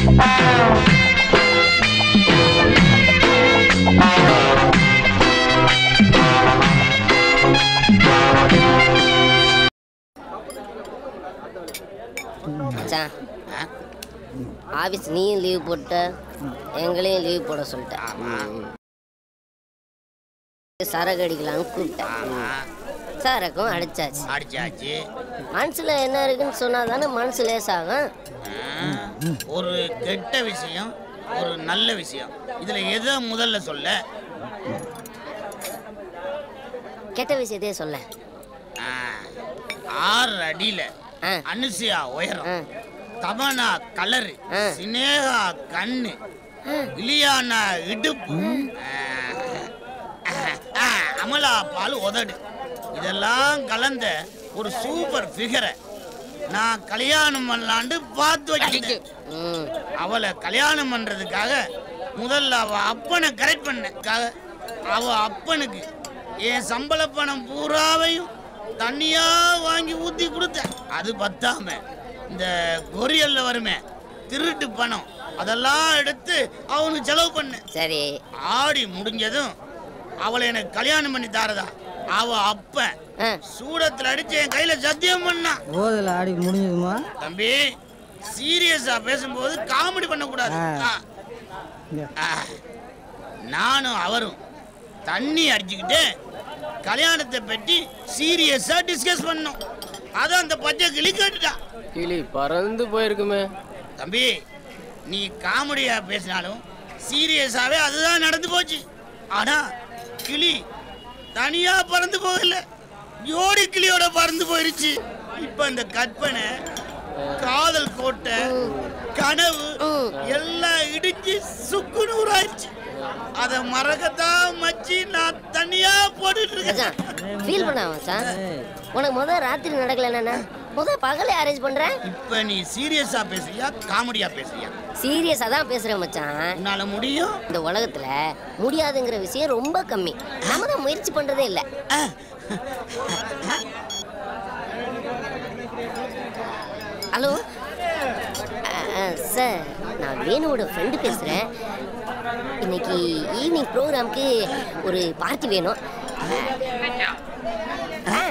மச்சான் ஆஃபீஸ் நீயும் லீவ் போட்ட எங்களையும் லீவ் போட சொல்லிட்டேன் சரக்கு அடிக்கலாம்னு கூப்பிட்டேன் சரக்கும் அடிச்சாச்சு அடிச்சாச்சு மனசுல என்ன இருக்குன்னு சொன்னா தானே மனசு லேசாகும் ஆ, ஒரு கெட்ட விஷயம் ஒரு நல்ல விஷயம் இதுல எதை முதல்ல சொல்ல கெட்ட விஷயத்தையே சொல்ல ஆ, ஆறு அடியில ஆ. அனுசியா உயரம் ஆ. தமனா கலரு ஆ. சினேகா கண்ணு இலியானா இடுப்பு ஆ, ஆ, அமலா பால் உதடு இதெல்லாம் கலந்த ஒரு சூப்பர் ஃபிகரை நான் கல்யாணம் பண்ணலான்னு பார்த்து வச்சிருக்கேன் ம் அவளை கல்யாணம் பண்றதுக்காக முதல்ல அவ அப்பனை கரெக்ட் பண்ணக்காக அவ அப்பனுக்கு என் சம்பள பணம் பூராவையும் தண்ணியா வாங்கி ஊத்தி கொடுத்தேன் அது பத்தாம இந்த கொரியல்ல வருமே திருட்டு பணம் அதெல்லாம் எடுத்து அவனுக்கு செலவு பண்ணேன் சரி ஆடி முடிஞ்சதும் அவளை எனக்கு கல்யாணம் பண்ணி தாரதா அவ அப்பன் ஆ சூடத்துல அடிச்சு என் கையில சத்தியம் பண்ணான் ஓதில் ஆடி முடிஞ்சதுமா தம்பி சீரியஸா பேசும்போது காமெடி பண்ணக்கூடாது ஆ. ஆ. இங்க. ஆ. நானும் அவரும் தண்ணி அடிச்சுக்கிட்டு கல்யாணத்தை பற்றி சீரியஸா டிஸ்கஸ் பண்ணோம் அதான் அந்த பச்சை கிளி கேட்டுட்டா கிளி பறந்து போயிருக்குமே தம்பி நீ காமெடியா பேசினாலும் சீரியஸாவே அதுதான் நடந்து போச்சு ஆனா கிளி தனியா பறந்து போகல ஜோடி கிளியோட பறந்து போயிருச்சு இப்ப இந்த கற்பனை காதல் கோட்டை கனவு எல்லாம் இடிஞ்சு சுக்கு நூறாயிருச்சு அத மறக்கத்தான் மச்சி நான் தனியா போட்டுட்டு இருக்கேன் மச்சான் ஃபீல் பண்ண மச்சான் உனக்கு முத ராத்திரி நடக்கலன்னா முத பகலே அரேஞ்ச் பண்றேன் இப்ப நீ சீரியஸா பேசுறியா காமெடியா பேசுறியா சீரியஸா தான் பேசுறேன் மச்சான் உன்னால முடியும் இந்த உலகத்துல முடியாதுங்கிற விஷயம் ரொம்ப கம்மி நாம தான் முயற்சி பண்றதே இல்ல ஹலோ சார் நான் வேணுவோட ஃப்ரெண்டு பேசுகிறேன் இன்னைக்கு ஈவினிங் ப்ரோக்ராம்க்கு ஒரு பார்ட்டி வேணும் ஆ,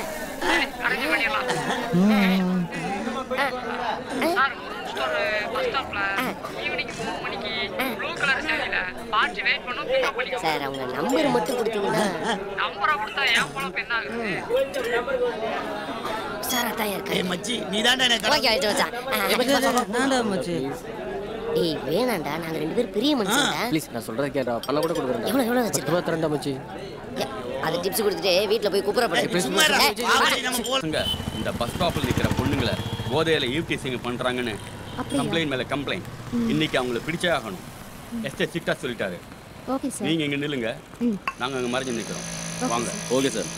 சார் ஸ்டோர் பஸ் ஸ்டாப்ல ஈவினிங் மூணு மணிக்கு ப்ளூ கலர் சேரியில பார்ட்டி வெயிட் பண்ணும் பிக்கப் பண்ணிக்கோ சார் அவங்க நம்பர் மட்டும் கொடுத்தீங்கன்னா நம்பரை கொடுத்தா ஏன் பொழப்பு என்ன ஆகுது சார் அதான் ஏய் இருக்கேன் மச்சி நீ தாண்டா எனக்கு ஓகே ஆயிடுச்சு மச்சான் ஆ, நான்டா மச்சி ஏய் வேணாண்டா நாங்க ரெண்டு பேரும் பெரிய மனுஷங்க ப்ளீஸ் நான் சொல்றதை கேட்டா பண்ண கூட கொடுக்குறேன் எவ்வளவு எவ்வளவு பத்து வச்சிருக்க ரூபா தரண்டா மச்சி அது டிப்ஸ் கொடுத்துட்டு வீட்ல போய் குப்புறப்படு சும்மா இருடா. வா, மச்சி, நம்ம போலாம். பசங்க இந்த பஸ் ஸ்டாப்பில் நிற்கிற பொண்ணுங்களை போதையில் ஈவ்டீசிங் பண்ணுறாங்கன்னு கம்ப்ளைண்ட் மேலே கம்ப்ளைண்ட் இன்னைக்கு அவங்கள பிடிச்சே ஆகணும் எஸ்டே சிட்டா சொல்லிட்டாரு ஓகே சார் நீங்கள் இங்கே நில்லுங்க நாங்கள் அங்கே மறைஞ்சு நிற்கிறோம் வாங்க ஓகே சார்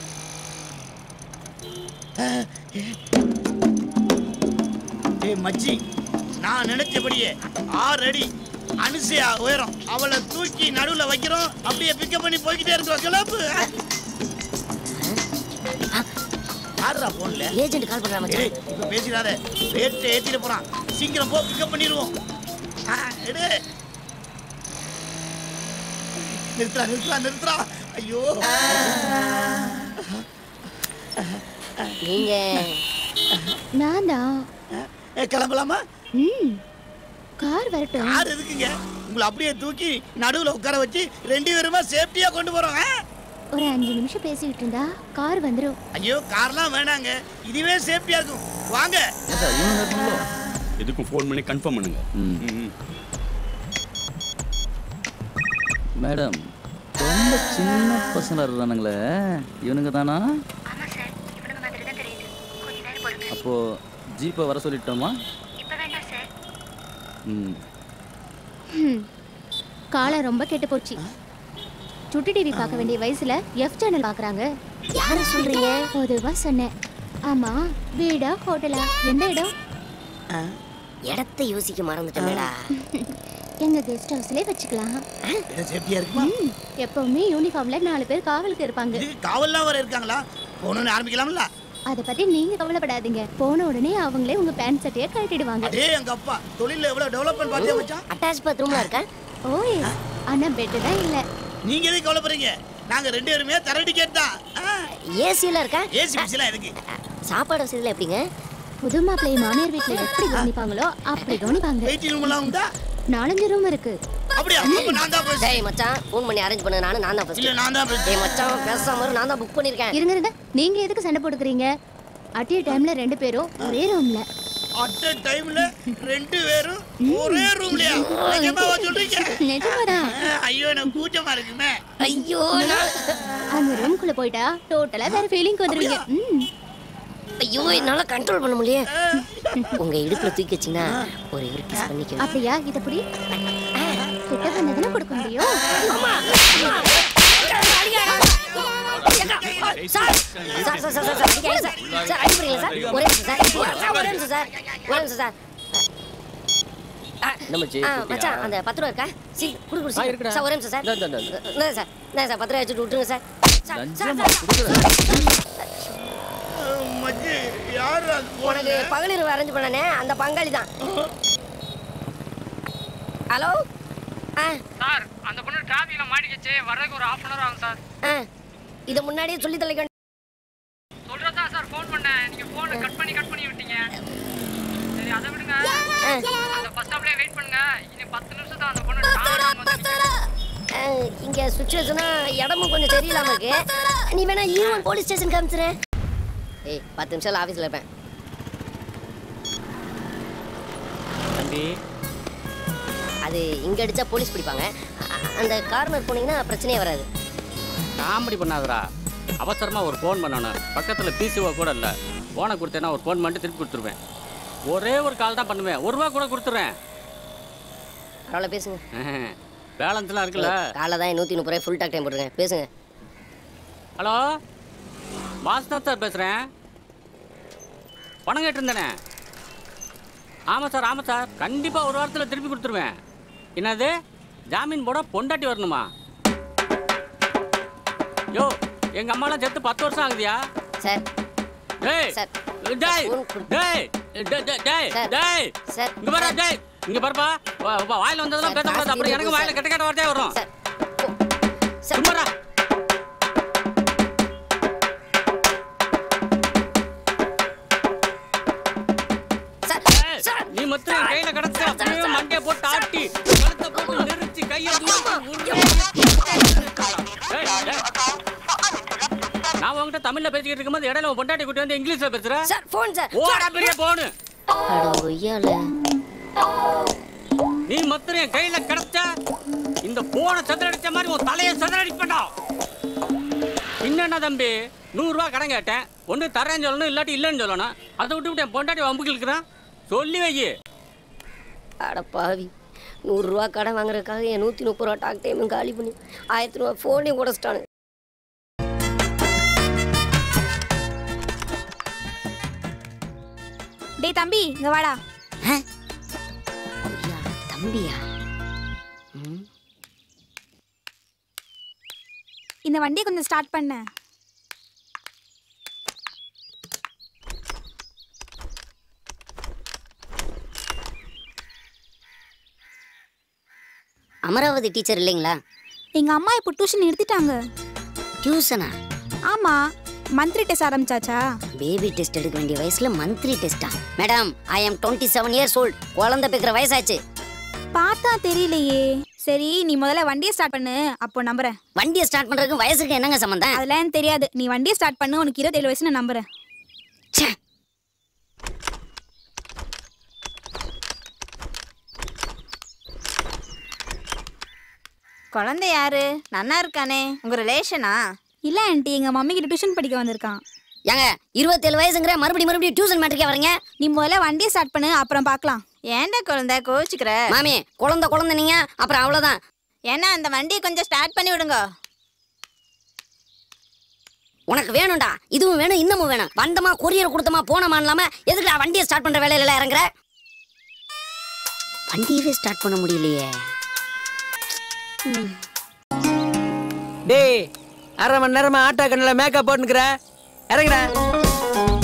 ஏய் மச்சி நான் நினைச்சபடியே ஆறு அடி அனுசையா உயரம் அவளை தூக்கி நடுவுல வைக்கிறோம் அப்படியே பிக்கப் பண்ணி போய்கிட்டே இருக்கோம் கிளப்பு யாருடா போன்ல ஏஜென்ட் கால் பண்றா மச்சான் ஏய் இப்ப பேசிடாத ரேட்டு ஏத்திட்டு போறான் சீக்கிரம் போ பிக்கப் பண்ணிடுவோம் ஆ, எடு நிறுத்துறா நிறுத்துறா நிறுத்துறா ஐயோ நீங்க நான் தான் ஏ, கிளம்பலாமா ம் கார் வரட்டும் யார் இருக்குங்க உங்களை அப்படியே தூக்கி நடுவுல உட்கார வச்சு ரெண்டு பேருமா சேஃப்டியா கொண்டு போறோம் ஆ? ஒரு அஞ்சு நிமிஷம் பேசிக்கிட்டு இருந்தா கார் வந்துடும் ஐயோ கார்லாம் வேணாங்க இதுவே சேஃப்டியா இருக்கும் வாங்க எதுக்கும் ஃபோன் பண்ணி கன்ஃபார்ம் பண்ணுங்க ம் மேடம் ரொம்ப சின்ன பசங்க இருந்தானுங்களே இவனுங்க தானா ஆமா சார் இவனுங்க மாதிரி தான் தெரியுது கொஞ்ச நேரம் பொறுங்க அப்போ ஜீப்பை வர சொல்லிட்டோமா இப்ப வேண்டாம் சார் ம் காலம் ரொம்ப கெட்டு போச்சு சுட்டி டிவி பார்க்க வேண்டிய வயசுல எஃப் சேனல் பாக்குறாங்க யார சொல்றீங்க பொதுவா சொன்னேன் ஆமா வீடா ஹோட்டலா எந்த இடம் இடத்தை யோசிக்க மறந்துட்டேன்டா எங்க கெஸ்ட் ஹவுஸ்லயே வச்சுக்கலாம் இடம் சேஃப்டியா இருக்குமா ம், எப்பவுமே யூனிஃபார்ம்ல நாலு பேர் காவலுக்கு இருப்பாங்க இதுக்கு காவல்லாம் வர இருக்காங்களா போகணும்னு ஆரம்பிக்கலாம்ல அத பத்தி நீங்க கவலைப்படாதீங்க போன உடனே அவங்களே உங்க பேண்ட் சட்டையை கழட்டிடுவாங்க அடே எங்க அப்பா தொழில எவ்வளவு டெவலப்மெண்ட் பார்த்தியா மச்சான் அட்டாச் பாத்ரூம்லாம் இருக்கா ஓய் ஆனா பெட் தான் இல்ல நீங்க எதுக்கு கவலைப்படுறீங்க நாங்க ரெண்டு பேருமே தர டிக்கெட் தான் ஏசிலாம் இருக்கா ஏசி பிசிலாம் எதுக்கு சாப்பாடு வசதியில் எப்படிங்க புது மாப்பிள்ளை மாமியார் வீட்டுல எப்படி கவனிப்பாங்களோ அப்படி கவனிப்பாங்க வெயிட்டிங் ரூம் எல்லாம் உண்டா நாலஞ்சு ரூம் இருக்கு அப்படியா அப்ப நான் தான் பேசுறேன் டேய் மச்சான் ஃபோன் பண்ணி அரேஞ்ச் பண்ண நானும் நான் தான் இல்ல ஃபர்ஸ்ட் நான் தான் பேசுறேன் டேய் மச்சான் பேசாம இரு, நான் தான் புக் பண்ணிருக்கேன் இருங்க இருங்க நீங்க எதுக்கு சண்டை போட்டுக்கிறீங்க அட்டிய டைம்ல ரெண்டு பேரும் ஒரே ரூம்ல அட் டைம்ல ரெண்டு பேரும் ஒரே ரூம்லயா நிஜமாவா சொல்றீங்க நிஜமாதான் ஆ, ஐயோ எனக்கு கூச்சமா இருக்குமே ஐயோ நான் அந்த ரூம்குள்ள போயிட்டா டோட்டலா வேற ஃபீலிங் வந்துருவீங்க ம். ஐயோ என்னால கண்ட்ரோல் பண்ண முடியல உங்க இடுப்புல தூக்கி வச்சீங்கன்னா ஒரு ஒரு கிஸ் பண்ணிக்க அப்படியா இத புடி கிட்ட வந்ததுன்னு கொடுக்க முடியும் sir sir sir sir sir அடிக்காதீங்க சார் சார் அடிப்பீங்களா சார் ஒரே நிமிஷம் சார் சார், ஒரே நிமிஷம் சார் ஒரே நிமிஷம் சார் ஆ, என்ன மச்சி, ஆ, குட்டியா? மச்சான் அந்த பத்து ரூபா இருக்கா சி குடு குடு ஆ, சீக்கிரம். இருக்குடா. சார் ஒரே நிமிஷம் சார் இந்தா, இந்தா, இந்தா. இந்தா சார் இந்தா சார் பத்து ரூபா வச்சுட்டு விட்டுருங்க சார் சார், சார் லஞ்சமா சார் கொடுக்குறேன் மச்சி யாரு அது உனக்கு பகலிரவு அரேஞ்ச் பண்ணனே அந்த பங்காளி தான் ஹலோ ஆ சார் அந்த பொண்ணு டிராஃபிக்ல மாட்டிக்கிச்சு வர்றதுக்கு ஒரு ஹாஃப் அன் அவர் ஆகும் சார் ஆ இதை முன்னாடியே சொல்லி தொலைக்க சொல்றதா சார் ஃபோன் பண்ணேன் நீங்க போனை கட் பண்ணி கட் பண்ணி விட்டீங்க சரி அதை விடுங்க அந்த பஸ் ஸ்டாப்லயே வெயிட் பண்ணுங்க இன்னும் பத்து நிமிஷத்துல அந்த பொண்ணு டான்னு வந்து நிக்கும். ஆ, இங்க சுச்சுவேஷனா இடமும் கொஞ்சம் சரியில்லாம இருக்கு நீ வேணா ஈவன் போலீஸ் ஸ்டேஷன் காமிச்சிரு ஏய் பத்து நிமிஷம் ஆஃபீஸில் இருப்பேன் தம்பி அது இங்க அடிச்சா போலீஸ் பிடிப்பாங்க அ- அந்த கார்னர் போனீங்கன்னா பிரச்சனையே வராது காமெடி பண்ணாதடா அவசரமா ஒரு ஃபோன் பண்ணணும் பக்கத்துல பிசிஓ கூட இல்ல போனை கொடுத்தேன்னா ஒரு ஃபோன் பண்ணிட்டு திருப்பி கொடுத்துருவேன் ஒரே ஒரு கால் தான் பண்ணுவேன் ஒரு ரூபா கூட கொடுத்துருவேன் பரவாயில்ல பேசுங்க பேலன்ஸ்லாம் இருக்குல்ல காலைல தான் நூற்றி முப்பது ரூபாய் ஃபுல் டாக் டைம் போட்டுருக்கேன் பேசுங்க ஹலோ வாசுநாத் சார் பேசுகிறேன் பணம் கேட்டிருந்தேனே ஆமாம் சார் ஆமாம் சார் கண்டிப்பாக ஒரு வாரத்தில் திருப்பி கொடுத்துருவேன் என்னது ஜாமீன் போட பொண்டாட்டி வரணுமா யோ எங்கள் அம்மாலாம் செத்து பத்து வருஷம் ஆகுதியா சார் டேய் சார், டேய் phone கொடு. டேய் டேய் டேய், டேய் சார், டேய் சார், இங்க பாரு டேய் இங்க பாருப்பா வா- வா, வாயில வந்ததெல்லாம் சார், பேசக்கூடாது காசு அப்புறம் எனக்கு இருக்கு வாயில சார். கெட்ட கெட்ட வார்த்தையா வரும் சார் ஓ, சார் சும்மாடா சார் ஏய், சார் நீ மட்டும் என் கையில கிடச்ச சார், அப்படியே சார், மண்டைய போட்டு சார். ஆட்டி கழுத்தை போட்டு நெரிச்சு கையை தூக்கி உருளை. ஏய், ஏய். நான் உன்கிட்ட தமிழ்ல பேசிக்கிட்டு இருக்கும்போது இடையில உன் பொண்டாட்டி குட்டி வந்து இங்கிலீஷ்ல பேசுற சார் ஃபோன் சார் ஓடா பெரிய போனு அட ஒய்யால நீ மட்டும் என் கையில கிடைச்ச இந்த போனை சதுரடிச்ச மாதிரி உன் தலையை சதுரடிப்படா என்னண்ணா தம்பி நூறு ரூபாய் கடன் கேட்டேன் ஒன்று தரேன்னு சொல்லணும் இல்லாட்டி இல்லைன்னு சொல்லணும் அதை விட்டு விட்டு என் பொண்டாட்டி வம்புக்கு இருக்கிறான் சொல்லி வை அட பாவி நூறுரூவா கடன் வாங்குறதுக்காக என் நூற்றி முப்பது ரூபா டாக் டைமும் காலி பண்ணி ஆயிரத்தி ரூபா ஃபோனையும் உடச்சிட்டானு டேய் தம்பி இங்க வாடா ஐயா, தம்பியா ம் இந்த வண்டியை கொஞ்சம் ஸ்டார்ட் பண்ண அமராவதி டீச்சர் இல்லைங்களா எங்க அம்மா இப்போ டியூஷன் நிறுத்திட்டாங்க டியூஷனா ஆமா மந்த்லி டெஸ்ட் ஆரம்பிச்சாச்சா பேபி டெஸ்ட் எடுக்க வேண்டிய வயசுல மந்த்லி டெஸ்டா madam I am twenty seven years old குழந்தை பேக்கிற வயசாச்சு பார்த்தா தெரியலையே சரி நீ முதல்ல வண்டியை ஸ்டார்ட் பண்ணு அப்போ நம்புறேன் வண்டியை ஸ்டார்ட் பண்றதுக்கு வயசுக்கு என்னங்க சம்பந்தம் அதெல்லாம் எனக்கு தெரியாது நீ வண்டியை ஸ்டார்ட் பண்ணு உனக்கு இருபத்தேழு வயசு நான் நம்புறேன் ச்சே. குழந்தை யாரு நன்னா இருக்கானே உங்க ரிலேஷனா இல்ல ஆண்டி எங்க மம்மி கிட்ட டியூஷன் படிக்க வந்திருக்கான் ஏங்க இருபத்தேழு வயசுங்கிற மறுபடியும் மறுபடியும் டியூஷன் மேட்ருக்கே வரீங்க நீ முதல்ல வண்டியை ஸ்டார்ட் பண்ணு அப்புறம் பார்க்கலாம் ஏன்டா குழந்தை கோச்சுக்கிற மாமி குழந்தை குழந்தை நீங்க அப்புறம் அவ்வளவுதான் ஏன்னா அந்த வண்டியை கொஞ்சம் ஸ்டார்ட் பண்ணி விடுங்க உனக்கு வேணும்டா இதுவும் வேணும் இன்னமும் வேணும் வந்தமா கொரியர் கொடுத்தமா போனமா இல்லாம எதுக்குடா வண்டியை ஸ்டார்ட் பண்ற வேலையில எல்லாம் இறங்குற வண்டியவே ஸ்டார்ட் பண்ண முடியலையே டேய் அரை மணி நேரமா ஆட்டோ கண்ணில் மேக்கப் போட்டுக்கிற இறங்குடா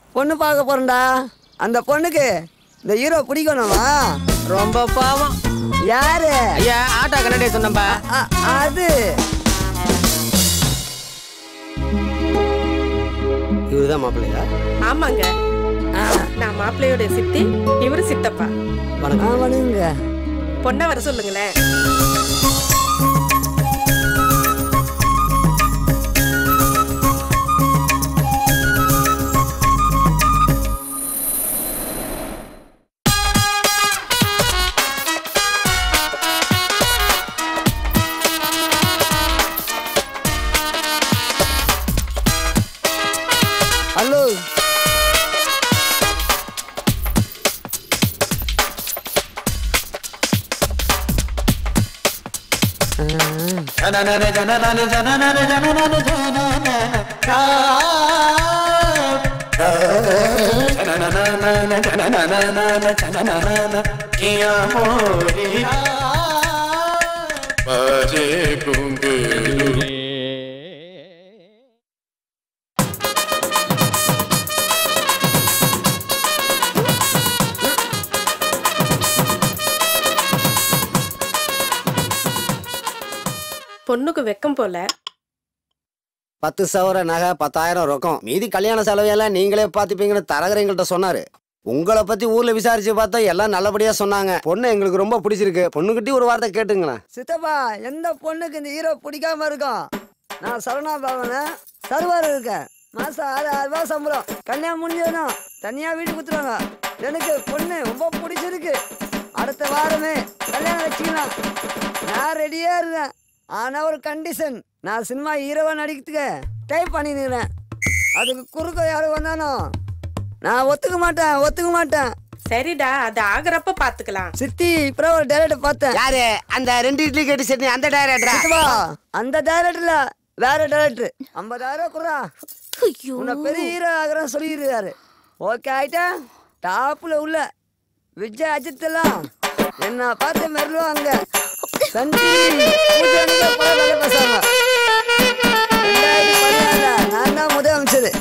பொண்ணு பார்க்க போறேன்டா அந்த பொண்ணுக்கு இந்த ஹீரோ பிடிக்கணுமா ரொம்ப பாவம் யாரு ஐயா ஆட்டோ கன்னடே சொன்னப்பா அ- அது இதுதான் மாப்பிள்ளையா ஆமாங்க நான் மாப்பிள்ளையோட சித்தி இவரு சித்தப்பா வணக்கம் வணங்க பொண்ணை வர சொல்லுங்களேன் ஹலோ பொண்ணுக்கு வெக்கம் போல பத்து சவர நகை பத்தாயிரம் ரொக்கம் மீதி கல்யாண செலவையெல்லாம் நீங்களே பார்த்துப்பீங்கன்னு தரகர் எங்கள்கிட்ட சொன்னாரு உங்களை பத்தி ஊர்ல விசாரிச்சு பார்த்தா எல்லாம் நல்லபடியா சொன்னாங்க பொண்ணு எங்களுக்கு ரொம்ப பிடிச்சிருக்கு பொண்ணுகிட்டயும் ஒரு வார்த்தை கேட்டுங்களேன் சித்தப்பா எந்த பொண்ணுக்கு இந்த ஹீரோ பிடிக்காம இருக்கும் நான் சரணா பவன சர்வர் இருக்கேன் மாசம் ஆறு ஆறு ரூபாய் சம்பளம் கல்யாணம் முடிஞ்சதும் தனியா வீடு குத்துருவாங்க எனக்கு பொண்ணு ரொம்ப பிடிச்சிருக்கு அடுத்த வாரமே கல்யாணம் வச்சுக்கலாம் நான் ரெடியா இருக்கேன் ஆனா ஒரு கண்டிஷன் நான் சினிமா ஹீரோவா நடிக்கிறதுக்கு டைப் பண்ணிக்கிறேன் அதுக்கு குறுக்க யாரும் வந்தாலும் நான் ஒத்துக்க மாட்டேன் ஒத்துக்க மாட்டேன் சரிடா அது ஆகுறப்ப பாத்துக்கலாம் சித்தி இப்போ ஒரு டைரக்டர் பார்த்தேன் யாரு அந்த ரெண்டு இட்லி கேட்டு சட்னி அந்த டைரக்டரா சித்தப்பா, அந்த டைரக்டர்ல வேற டைரக்டர் ஐம்பதாயிரம் குறா உன்னை பெரிய ஹீரோ ஆகிறேன் சொல்லிடுறாரு ஓகே ஆயிட்டா டாப்ல உள்ள விஜய் அஜித் எல்லாம் என்ன பார்த்து மெருவாங்க சன் டிவி பூஜை அன்னைக்கு பல வேலை பேசுவாங்க ரெண்டாயிரத்தி பதினாறுல நான் தான் முதல் அமைச்சது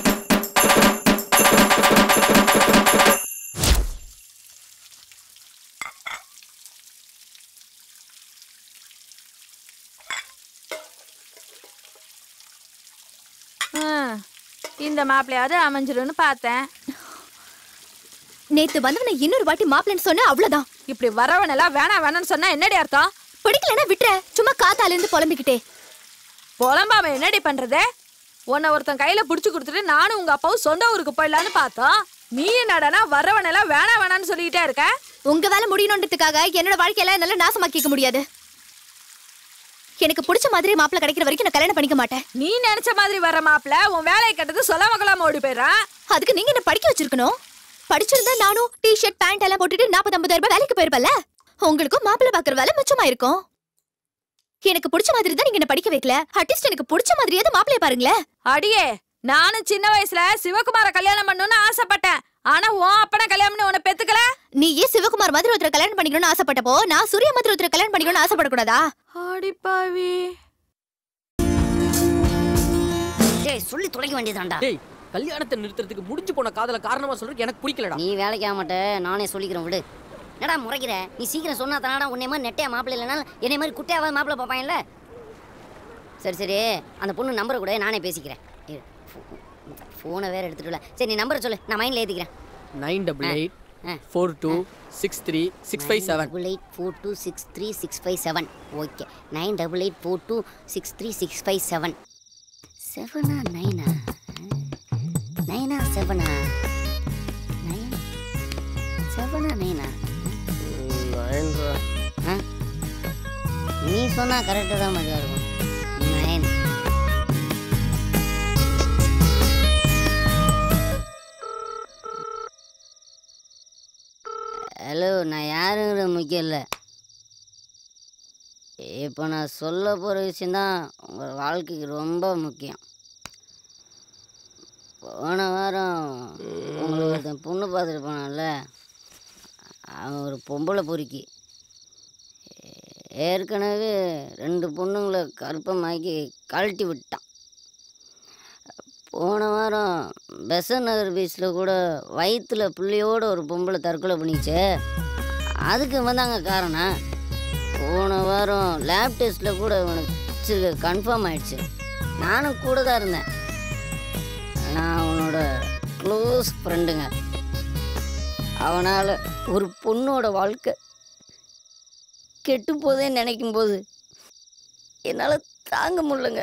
இந்த மாப்பிள்ளையாவது அமைஞ்சிரும்னு பார்த்தேன் நேத்து வந்தவனை இன்னொரு வாட்டி மாப்பிள்ளைன்னு சொன்ன அவ்வளவுதான் இப்படி வரவனெல்லாம் வேணாம் வேணாம்னு சொன்னா என்னடி அர்த்தம் பிடிக்கலன்னா விட்டுற சும்மா காத்தால இருந்து புலம்பிக்கிட்டே புலம்பாம என்னடி பண்றது உன்னை ஒருத்தன் கையில புடிச்சு கொடுத்துட்டு நானும் உங்க அப்பாவும் சொந்த ஊருக்கு போயிடலான்னு பார்த்தோம் நீ என்னடனா வரவனெல்லாம் வேணாம் வேணாம்னு சொல்லிக்கிட்டே இருக்க உங்க வேலை முடியணுன்றதுக்காக என்னோட வாழ்க்கையெல்லாம் என்னால நாசமாக்கிக்க முடியாது எனக்கு பிடிச்ச மாதிரி மாப்பிள்ளை கிடைக்கிற வரைக்கும் நான் கல்யாணம் பண்ணிக்க மாட்டேன் நீ நினைச்ச மாதிரி வர மாப்பிள்ள உன் வேலையை கட்டது சொல்லாம கொள்ளாம ஓடி போயிடுறான் அதுக்கு நீங்க என்ன படிக்க வச்சிருக்கணும் படிச்சிருந்தா நானும் டி ஷர்ட் பேண்ட் எல்லாம் போட்டுட்டு நாற்பது ஐம்பதாயிரம் ரூபாய் வேலைக்கு போயிருப்பல உங்களுக்கும் மாப்பிள்ளை பாக்குற வேலை மிச்சமா இருக்கும் எனக்கு பிடிச்ச மாதிரி தான் நீங்க என்ன படிக்க வைக்கல அட்லீஸ்ட் எனக்கு பிடிச்ச மாதிரியாவது மாப்பிள்ளைய பாருங்களேன் அடியே நானும் சின்ன வயசுல சிவகுமார கல்யாணம் பண்ணணும்னு ஆசைப்பட்டேன் ஆனா உன் அப்பனை கல்யாணம் பண்ணி உன்னை பெத்துக்கல நீ ஏன் சிவகுமார் மாதிரி ஒருத்தர் கல்யாணம் பண்ணிக்கணும்னு ஆசைப்பட்டப்போ நான் சூர்யா மாதிரி ஒருத்தர் கல்யாணம் பண்ணிக்கணும்னு ஆசைப்படக்கூடாதா அடிப்பாவி டேய் சொல்லி தொலைக்க வேண்டியதாண்டா டேய் கல்யாணத்தை நிறுத்துறதுக்கு முடிஞ்சு போன காதல காரணமா சொல்றதுக்கு எனக்கு பிடிக்கலடா நீ வேலைக்கு ஆக மாட்ட நானே சொல்லிக்கிறேன் விடு என்னடா முறைக்கிற நீ சீக்கிரம் சொன்னா தானடா உன்னை மாதிரி நெட்டையா மாப்பிள்ளை இல்லைனா என்னை மாதிரி குட்டையாவது மாப்பிள்ளை பார்ப்பாங்கல்ல சரி சரி அந்த பொண்ணு நம்பரை கூட நானே பேசிக்கிறேன் இரு, ஃபோ- ஃபோனை வேற எடுத்துட்டு சரி நீ நம்பரை சொல்லு நான் மைண்டில் ஏற்றிக்கிறேன் நைன் டபுள் எயிட் ஆ. Four two six three six five seven double eight four two six three six five seven okay nine double eight four two six three six five seven செவனா நைனா நைனா செவனா நைன் செவனா நைனா ஆ நீ சொன்னா கரெக்டாக தான் மதியம் இருக்கும் நைன் ஹலோ நான் யாருங்கிற முக்கியம் இல்லை இப்போ நான் சொல்ல போகிற விஷயந்தான் உங்கள் வாழ்க்கைக்கு ரொம்ப முக்கியம் போன வாரம் உங்களுக்கு ஒருத்தன் பொண்ணு பார்த்துட்டு போனான்ல அவன் ஒரு பொம்பளை பொறுக்கி ஏற்கனவே ரெண்டு பொண்ணுங்களை கற்பமாக்கி கழட்டி விட்டான் போன வாரம் பெசன் நகர் பீச்சில் கூட வயிற்றுல புள்ளையோட ஒரு பொம்பளை தற்கொலை பண்ணிச்சே அதுக்கு வந்தாங்க காரணம் போன வாரம் லேப் டெஸ்ட்டில் கூட உனக்கு வச்சிருக்க கன்ஃபார்ம் ஆயிடுச்சு நானும் கூட தான் இருந்தேன் நான் அவனோட க்ளோஸ் ஃப்ரெண்டுங்க அவனால் ஒரு பொண்ணோட வாழ்க்கை கெட்டு போதே நினைக்கும் போது என்னால் தாங்க முடியலங்க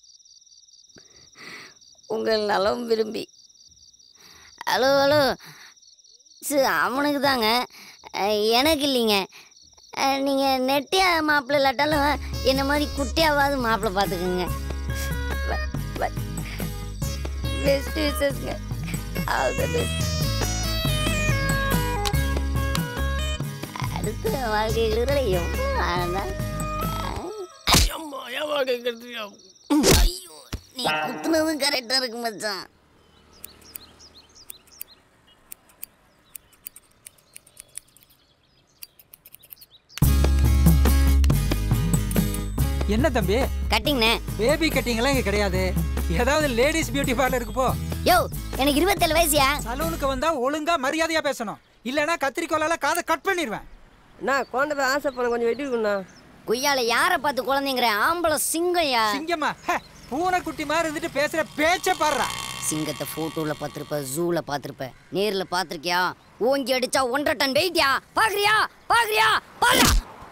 உங்கள் நலம் விரும்பி ஹலோ ஹலோ சரி அவனுக்கு தாங்க அஹ், எனக்கு இல்லைங்க நீங்கள் நெட்டியா மாப்பிள்ளை இல்லாட்டாலும் என்ன மாதிரி குட்டியாவது மாப்பிள்ளை பார்த்துக்குங்க பெஸ்ட் விஷஸ்ங்க ஆல் த பெஸ்ட் அடுத்த வாழ்க்கைகளை எவ்வளோ ஆனந்தா நீ குத்துனதும் கரெக்டாக இருக்கு மச்சான் என்ன தம்பி கட்டிங்ண்ணே பேபி கட்டிங்லாம் இங்க கிடையாது ஏதாவது லேடிஸ் பியூட்டி பார்லருக்கு போ யோ எனக்கு இருபத்தேழு வயசுயா சலூனுக்கு வந்தா ஒழுங்கா மரியாதையா பேசணும் இல்லனா கத்திரிக்கோலால காதை கட் பண்ணிடுவேன் அண்ணா குழந்தை போய் ஆசைப்பட கொஞ்சம் வெட்டி விடுண்ணா கொய்யால யாரை பார்த்து குழந்தைங்கிற ஆம்பளை சிங்கம்யா சிங்கம்மா பூனைக்குட்டி மாதிரி இருந்துட்டு பேசுற பேச்ச பாடுறா சிங்கத்தை ஃபோட்டோவில் பார்த்துருப்ப ஜூவில் பார்த்துருப்ப நேரில் பார்த்துருக்கியா ஓங்கி அடிச்சா ஒன்றரை டன் வெயிட்டியா பார்க்குறியா பார்க்குறியா பாருடா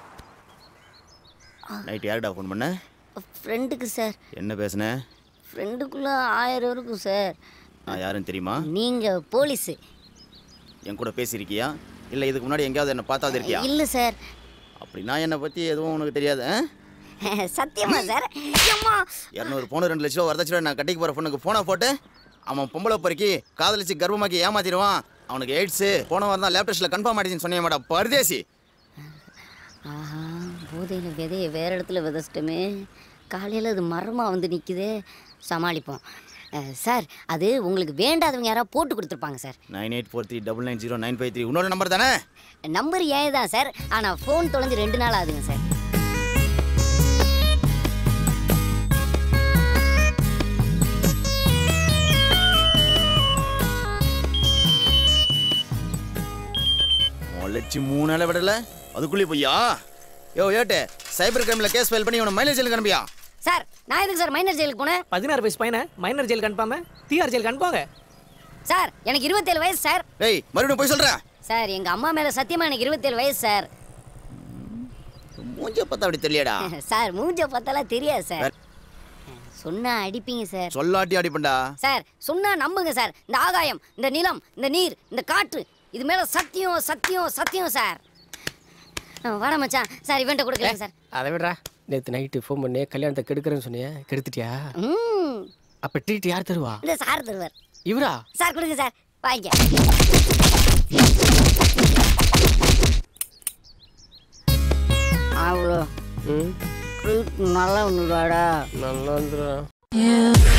நைட் யாருடா ஃபோன் பண்ண ஃப்ரெண்டுக்கு சார் என்ன பேசுன ஃப்ரெண்டுக்குள்ளே ஆயிரம் இருக்கும் சார் நான் யாருன்னு தெரியுமா நீங்கள் போலீஸு என் கூட பேசியிருக்கியா இல்லை இதுக்கு முன்னாடி எங்கேயாவது என்னை பார்த்தாது இருக்கியா இல்லை சார் அப்படின்னா என்னை பற்றி எதுவும் உனக்கு தெரியாது ஆ? சத்தியமா சார் அம்மா இரநூறு பவுன் ரெண்டு லட்ச ரூபா வரதட்சணை நான் கட்டிக்கு போகிற பொண்ணுக்கு ஃபோனை போட்டு அவன் பொம்பளை பொறுக்கி காதலிச்சு கர்ப்பமாக்கி ஏமாத்திடுவான் அவனுக்கு எய்ட்ஸு போன வாரம் தான் லேப் டெஸ்ட்டில் கன்ஃபார்ம் ஆயிடுச்சுன்னு சொன்னேன் மேடம் பரதேசி ஆஹா போதையில் விதையை வேற இடத்துல விதைச்சிட்டோமே காலையில் அது மரமாக வந்து நிற்குதே சமாளிப்போம் அஹ், சார் அது உங்களுக்கு வேண்டாதவங்க யாராவது போட்டு கொடுத்துருப்பாங்க sir nine eight four three double nine zero nine five three உன்னோட நம்பர் தானே நம்பர் ஏன் தான் சார் ஆனால் ஃபோன் தொலைஞ்சு ரெண்டு நாள் ஆகுதுங்க சார் முளைச்சி மூணு நாளை விடல அதுக்குள்ளே போய்யா யோ ஏட்டு சைபர் கிரைமில் கேஸ் ஃபைல் பண்ணி உன மைலேஜ் கிளம்பியா சார் நான் எதுக்கு சார் மைனர் ஜெயிலுக்கு போனேன் பதினாறு வயசு பையனை மைனர் ஜெயிலுக்கு அனுப்பாம டிஆர் ஜெயிலுக்கு அனுப்பாங்க சார் எனக்கு இருபத்தேழு வயசு சார் டேய் மறுபடியும் போய் சொல்கிறேன் சார் எங்கள் அம்மா மேலே சத்தியமாக எனக்கு இருபத்தேழு வயசு சார் மூஞ்ச பார்த்தா அப்படி தெரியலடா சார் மூஞ்ச பார்த்தாலாம் தெரியாது சார் சொன்னா அடிப்பீங்க சார் சொல்லாட்டி அடிப்பண்டா சார் சொன்னா நம்புங்க சார் இந்த ஆகாயம் இந்த நிலம் இந்த நீர் இந்த காற்று இது மேல சத்தியம் சத்தியம் சத்தியம் சார் அஹ் வாடா மச்சான் சார் இவன்ட்ட கொடுக்கலங்க சார் அதை விடுறா நேற்று நைட்டு ஃபோன் பண்ணி கல்யாணத்தை கெடுக்கிறேன்னு சொன்னியே கெடுத்துட்டியா ம் அப்போ ட்ரீட் யார் தருவா இந்த சார் தருவார் இவரா சார் கொடுங்க சார் வாங்க அவ்வளோ நல்லா ஒன்றுடாடா நல்லா வந்துடும்